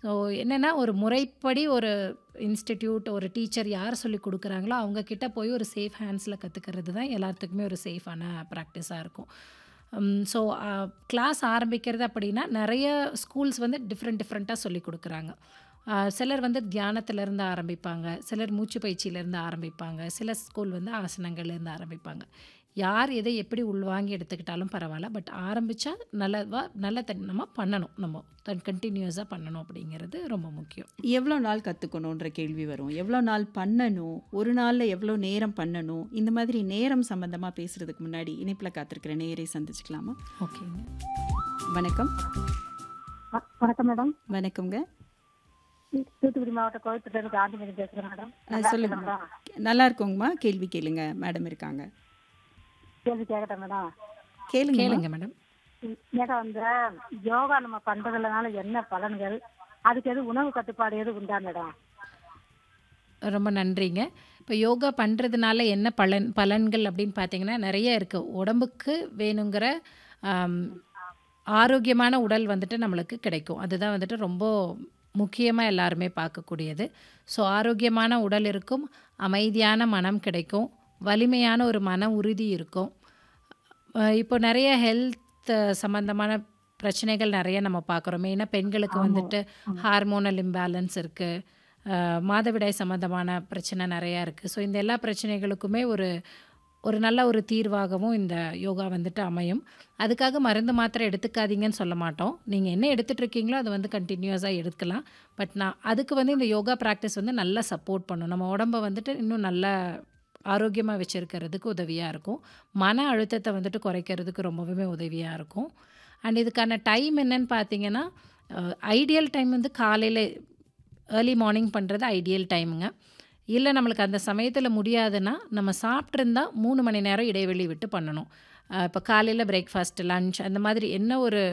So என்னென்னா ஒரு முறைப்படி ஒரு இன்ஸ்டிடியூட் ஒரு டீச்சர் யார் சொல்லி கொடுக்குறாங்களோ அவங்க கிட்ட போய் ஒரு சேஃப் ஹேண்ட்ஸில் கற்றுக்கிறது தான் எல்லாத்துக்குமே ஒரு சேஃபான ப்ராக்டிஸாக இருக்கும் ஸோ கிளாஸ் ஆரம்பிக்கிறது அப்படின்னா நிறைய ஸ்கூல்ஸ் வந்து டிஃப்ரெண்ட் டிஃப்ரெண்ட்டாக சொல்லி கொடுக்குறாங்க ஆஹ் சிலர் வந்து தியானத்திலேருந்து ஆரம்பிப்பாங்க சிலர் மூச்சு பயிற்சியிலேருந்து ஆரம்பிப்பாங்க சில ஸ்கூல் வந்து ஆசனங்கள்லேருந்து ஆரம்பிப்பாங்க யார் எதை எப்படி உள்வாங்கி எடுத்துக்கிட்டாலும் பரவாயில்ல பட் ஆரம்பித்தா நல்லவா நல்ல தன்மை பண்ணணும் நம்ம தன் கண்டினியூஸாக பண்ணணும் அப்படிங்கிறது ரொம்ப முக்கியம் எவ்வளோ நாள் கற்றுக்கணுன்ற கேள்வி வரும் எவ்வளோ நாள் பண்ணணும் ஒரு நாளில் எவ்வளோ நேரம் பண்ணணும் இந்த மாதிரி நேரம் சம்மந்தமாக பேசுகிறதுக்கு முன்னாடி இணைப்பில் காத்திருக்கிற நேரை சந்திச்சுக்கலாமா ஓகேங்க வணக்கம் வ- வணக்கம் மேடம் வணக்கம்ங்க தூத்துக்குடி மாவட்டம் கோயம்புத்தூர்லேருந்து காந்திமதி பேசுகிறேன் மேடம் ஆ, சொல்லுங்க நல்லா இருக்கோங்கம்மா கேள்வி கேளுங்க மேடம் இருக்காங்க கேள்வி கேட்கட்டேன் மேடம் கேளுங்க கேளுங்க மேடம் மேடம் இந்த யோகா நம்ம பண்றதுனால என்ன பலன்கள் அதுக்கு எது உணவு கட்டுப்பாடு எது உண்டா மேடம் ரொம்ப நன்றிங்க இப்போ யோகா பண்ணுறதுனால என்ன பலன் பலன்கள் அப்படின்னு பார்த்தீங்கன்னா நிறைய இருக்குது உடம்புக்கு வேணுங்கிற ஆம், ஆரோக்கியமான உடல் வந்துட்டு நம்மளுக்கு கிடைக்கும் அதுதான் வந்துட்டு ரொம்ப முக்கியமாக எல்லாருமே பார்க்கக்கூடியது ஸோ ஆரோக்கியமான உடல் இருக்கும் அமைதியான மனம் கிடைக்கும் வலிமையான ஒரு மன உறுதி இருக்கும் அஹ் இப்போ நிறைய ஹெல்த் சம்மந்தமான பிரச்சனைகள் நிறைய நம்ம பார்க்குறோம் மெயினாக பெண்களுக்கு வந்துட்டு ஹார்மோனல் இம்பேலன்ஸ் இருக்குது மாதவிடாய் சம்மந்தமான பிரச்சனை நிறையா இருக்குது ஸோ இந்த எல்லா பிரச்சனைகளுக்குமே ஒரு ஒரு நல்ல ஒரு தீர்வாகவும் இந்த யோகா வந்துட்டு அமையும் அதுக்காக மருந்து மாத்திரை எடுத்துக்காதீங்கன்னு சொல்ல மாட்டோம் நீங்கள் என்ன எடுத்துட்டு இருக்கீங்களோ அதை வந்து கண்டினியூஸாக எடுக்கலாம் பட் நான் அதுக்கு வந்து இந்த யோகா ப்ராக்டிஸ் வந்து நல்லா சப்போர்ட் பண்ணும் நம்ம உடம்ப வந்துட்டு இன்னும் நல்லா ஆரோக்கியமாக வச்சுருக்கிறதுக்கு உதவியாக இருக்கும் மன அழுத்தத்தை வந்துட்டு குறைக்கிறதுக்கு ரொம்பவுமே உதவியாக இருக்கும் அண்ட் இதுக்கான டைம் என்னன்னு பார்த்தீங்கன்னா ஐடியல் டைம் வந்து காலையில் ஏர்லி மார்னிங் பண்ணுறது ஐடியல் டைமுங்க இல்லை நம்மளுக்கு அந்த சமயத்தில் முடியாதுன்னா நம்ம சாப்பிட்ருந்தா மூணு மணி நேரம் இடைவெளி விட்டு பண்ணணும் இப்போ காலையில் பிரேக்ஃபாஸ்ட் லஞ்ச் அந்த மாதிரி என்ன ஒரு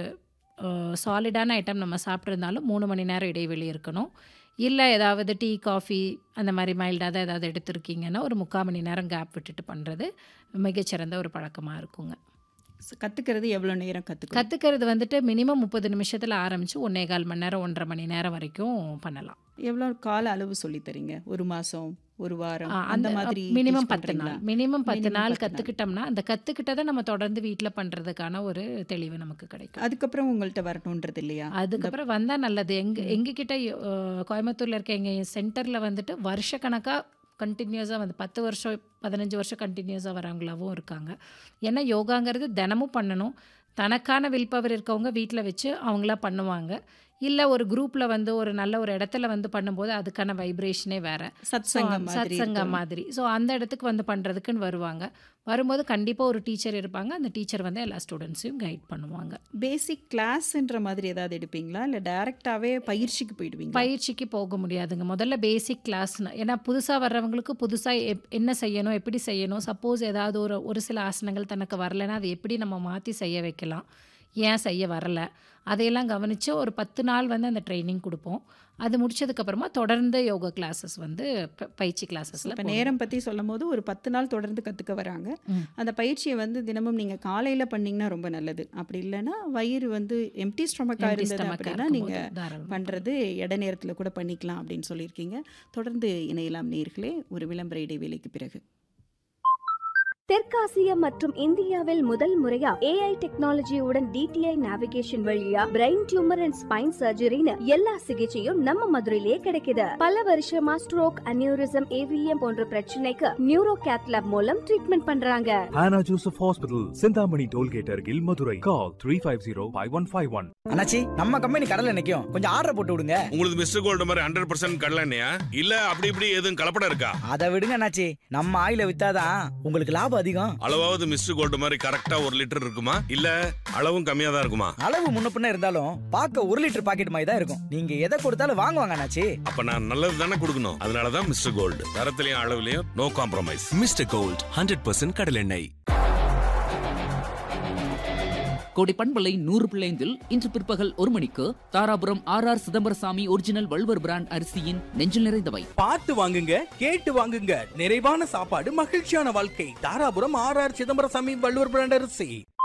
சாலிடான ஐட்டம் நம்ம சாப்பிட்ருந்தாலும் மூணு மணி நேரம் இடைவெளி இருக்கணும் இல்லை ஏதாவது டீ காஃபி அந்த மாதிரி மைல்டாக தான் ஏதாவது எடுத்திருக்கீங்கன்னா ஒரு முக்கால் மணி நேரம் கேப் விட்டுட்டு பண்ணுறது மிகச்சிறந்த ஒரு பழக்கமாக இருக்குங்க கற்றுக்கிறது எவ்வளோ நேரம் கற்றுக்கணும் கற்றுக்கிறது வந்துட்டு மினிமம் முப்பது நிமிஷத்தில் ஆரம்பித்து ஒன்றே கால் மணி நேரம் ஒன்றரை மணி நேரம் வரைக்கும் பண்ணலாம் எவ்வளோ கால அளவு சொல்லி தரீங்க ஒரு மாதம் ஒரு வாரம் ஆ, அந்த மாதிரி மினிமம் teach பத்து பண்றீங்களா? நாள் மினிமம் பத்து Minimum நாள் பத்து நாள். கற்றுக்கிட்டோம்னா அந்த கற்றுக்கிட்டதை நம்ம தொடர்ந்து வீட்டில் பண்ணுறதுக்கான ஒரு தெளிவு நமக்கு கிடைக்கும் அதுக்கப்புறம் உங்கள்கிட்ட வரணுன்றது இல்லையா அதுக்கப்புறம் வந்தால் நல்லது எங்க எங்ககிட்ட அஹ், கோயம்புத்தூர்ல இருக்க எங்கள் சென்டரில் வந்துட்டு வருஷக்கணக்காக கண்டினியூஸாக வந்து பத்து வருஷம் பதினஞ்சு வருஷம் கண்டினியூஸாக வரவங்களாவும் இருக்காங்க ஏன்னா யோகாங்கிறது தினமும் பண்ணணும் தனக்கான வில் பவர் இருக்கவங்க வீட்டில் வச்சு அவங்களா பண்ணுவாங்க இல்லை ஒரு குரூப்பில் வந்து ஒரு நல்ல ஒரு இடத்துல வந்து பண்ணும்போது அதுக்கான வைப்ரேஷனே வேற சத் So, சங்கம் மாதிரி சத்சங்கம் இருக்கும். மாதிரி ஸோ அந்த இடத்துக்கு வந்து பண்ணுறதுக்குன்னு வருவாங்க வரும்போது கண்டிப்பாக ஒரு டீச்சர் இருப்பாங்க அந்த டீச்சர் வந்து எல்லா ஸ்டூடெண்ட்ஸையும் கைட் பண்ணுவாங்க பேசிக் கிளாஸ்ன்ற மாதிரி ஏதாவது எடுப்பீங்களா இல்லை டைரெக்டாகவே பயிற்சிக்கு போயிடுவீங்களா பயிற்சிக்கு போக முடியாதுங்க முதல்ல பேசிக் கிளாஸ் ஏன்னா புதுசாக வர்றவங்களுக்கு புதுசாக என்ன செய்யணும் எப்படி செய்யணும் சப்போஸ் ஏதாவது ஒரு ஒரு சில ஆசனங்கள் தனக்கு வரலைன்னா அதை எப்படி நம்ம மாற்றி செய்ய வைக்கலாம் ஏன் செய்ய வரல அதையெல்லாம் கவனித்து ஒரு பத்து நாள் வந்து அந்த ட்ரைனிங் கொடுப்போம் அது முடிச்சதுக்கப்புறமா தொடர்ந்து யோகா கிளாஸஸ் வந்து ப- பயிற்சி கிளாஸஸில் இப்போ நேரம் பற்றி சொல்லும் போது ஒரு பத்து நாள் தொடர்ந்து கற்றுக்க வராங்க ம். அந்த பயிற்சியை வந்து தினமும் நீங்கள் காலையில் பண்ணீங்கன்னா ரொம்ப நல்லது அப்படி இல்லைன்னா வயிறு வந்து எம்டி ஸ்டொமக்காக இருந்தது அப்படின்னா நீங்கள் தாராளமாக பண்ணுறது இட நேரத்தில் கூட பண்ணிக்கலாம் அப்படின்னு சொல்லியிருக்கீங்க தொடர்ந்து இணையலாம் நேர்களே ஒரு விளம்பர இடைவேளைக்கு பிறகு தெற்காசியா மற்றும் இந்தியாவில் முதல் முறையா ஏஐ டெக்னாலஜியுடன் டிடிஐ நேவிகேஷன் வழியா பிரெயின் டியூமர் அண்ட் ஸ்பைன் சர்ஜரின்னு எல்லா சிகிச்சையும் நம்ம மதுரையிலேயே கிடைக்குது பல வருஷமா ஸ்ட்ரோக் அனியூரிசம் ஏவிஎம் போன்ற பிரச்சனைக்கு நியூரோ கேத்லாப் மூலம் ட்ரீட்மெண்ட் பண்றாங்க Hannah Joseph Hospital, Sindhamani Tollgate Argil, Madurai. Call 350-5151. அண்ணாச்சி நம்ம கம்பெனி கடல்ல நிக்கும் கொஞ்சம் ஆர்டர் போட்டு விடுங்க உங்களுக்கு மிஸ்டர் கோல்டு மாதிரி ஹண்ட்ரட் பர்சன்ட் கடலண்ணையா இல்ல அப்படி இப்படி எதுவும் கலப்படம் இருக்கா அதை விடுங்க அண்ணாச்சி நம்ம ஆயில வித்தாதான் உங்களுக்கு லாபம் அதிகம் அளவாவது மிஸ்டர் கோல்டு மாதிரி கரெக்டா ஒரு லிட்டர் இருக்குமா இல்ல அளவும் கம்மியா தான் இருக்குமா அளவு முன்ன பின்ன இருந்தாலும் பார்க்க ஒரு லிட்டர் பாக்கெட் மாதிரி தான் இருக்கும் நீங்க எதை கொடுத்தாலும் வாங்குவாங்க அண்ணாச்சி அப்ப நான் நல்லது தானே கொடுக்கணும் அதனாலதான் மிஸ்டர் கோல்டு தரத்திலையும் அளவுலயும் no compromise mister gold hundred percent கடலெண்ணெய் கோடி பண்பலை நூறு பிள்ளைந்தில் இன்று பிற்பகல் ஒரு மணிக்கு Dharapuram R R Chidambarasamy original Valluvar brand அரிசியின் நெஞ்சில் நிறைந்தவை பார்த்து வாங்குங்க கேட்டு வாங்குங்க நிறைவான சாப்பாடு மகிழ்ச்சியான வாழ்க்கை Dharapuram R R Chidambarasamy Valluvar brand அரிசி